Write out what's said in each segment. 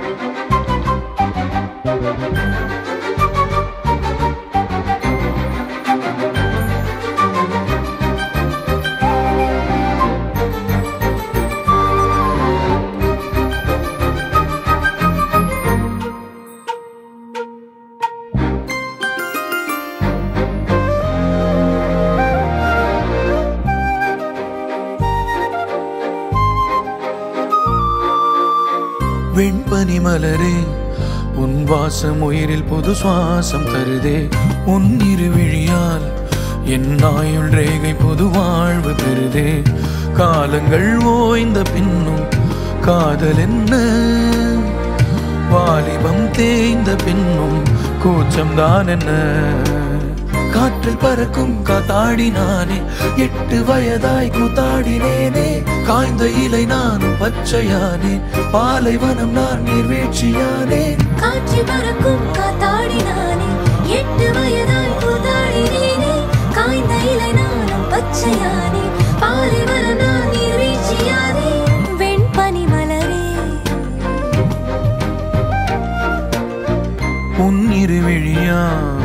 வெண்பனி மலரே உன் வாசம் உயிரில் புது சுவாசம் தருதே உன் இருவிழியால் என் ஆயுள் ரேகை புது வாழ்வு பெறுதே காலங்கள் ஓய்ந்த பின்னும் காதல் என்ன வாலிபம் தேய்ந்த பின்னும் கூச்சம் தான் என்ன காற்றில் பறக்கும் காத்தாடி நானே எட்டு வயதாய் கூத்தாடினேனே காய்ந்த இலை நானும் பச்சையானேன் பாலைவனம் நான் நீர்வீழ்ச்சியானேன் காற்று பறக்கும் காத்தாடி நானே எட்டு வயதாய் கூத்தாடினேனே காய்ந்த இலை நானும் பச்சையானே பாலைவனம் நான் நீர்வீழ்ச்சியானே வெண்பனி மலரே உன் இருவிழியா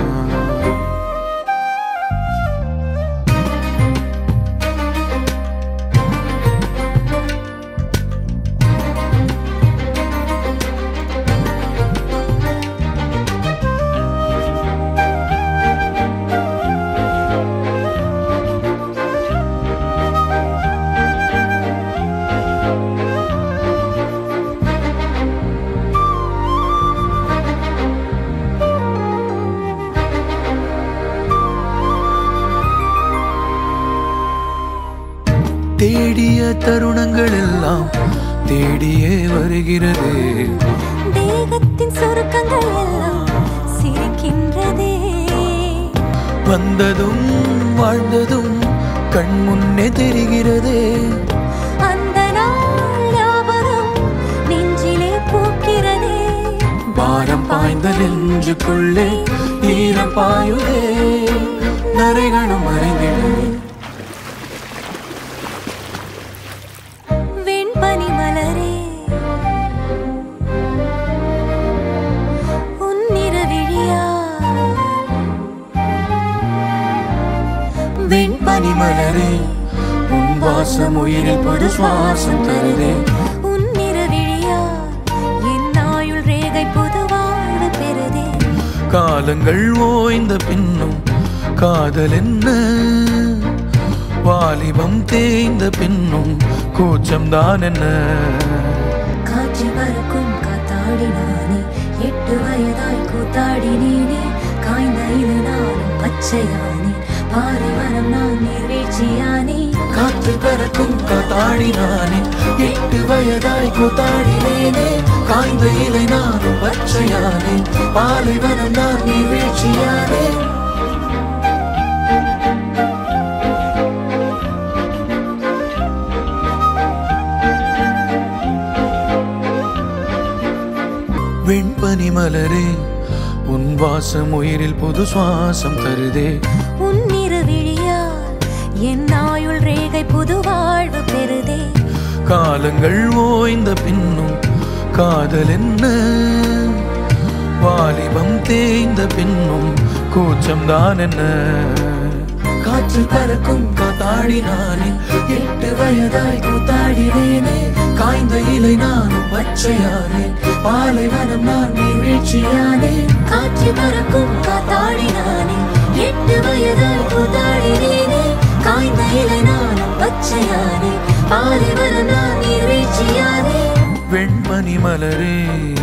தேடிய தருணங்கள் எல்லாம் தேடியே வருகிறது தேகத்தின் சுருக்கங்கள் எல்லாம் சிரிக்கின்றதே வந்ததும் வாழ்ந்ததும் கண் முன்னே தெரிகிறதே அந்த நாள் ஞாபகம் நெஞ்சிலே பூக்கிறதே பாரம் பாய்ந்த நெஞ்சுக்குள்ளே ஈரம் பாயுதே நரைகளும் மறைந்திடுதே வெண்பனி மலரே உன்னிரவிழியா வெண்பனி மலரே உன் வாசம் உயிரில் புது சுவாசம் தருதே உன்னிரவிழியா என் ஆயுள் ரேகை புது வாழ்வு பெறுதே காலங்கள் ஓய்ந்த பின்னும் காதல் என்ன வாலிபம் தேய்ந்த பின்னும் கூச்சம் தான் என்ன காற்று பறக்கும் காத்தாடி நானே எட்டு வயதாய் கூத்தாடினேனே காய்ந்த இலை நானும் பச்சையானே பாறை மரம் நான் நீர்வீழ்ச்சியானே காற்று பறக்கும் காத்தாடி நானே எட்டு வயதாய் கூத்தாடினேனே காய்ந்த இலை நானும் பச்சையானே பாலைவனம் நான் நீ வீழ்ச்சியானே வெண்பனி மலரே உன் வாசம் உயிரில் புது சுவாசம் தருதே உன்னிரவிழியால் என் ஆயுள் ரேகை புது வாழ்வு பெறுதே காலங்கள் ஓய்ந்த பின்னும் காதல் என்ன வாலிபம் தேய்ந்த பின்னும் கூச்சம் தான் என்ன காற்று பறக்கும் காத்தாடி நானே எட்டு வயதாய் கூத்தாடினேனே காய்ந்த இலை நானும் பச்சையானேன் பாலைவனம் நான் நீர்வீழ்ச்சியானே காற்று பறக்கும் காத்தாடி நானே எட்டு வயதாய் கூத்தாடினேனே காய்ந்த இலை நானும் பச்சையானே பாலைவனம் நான் நீர்வீழ்ச்சியானே வெண்மணி மலரே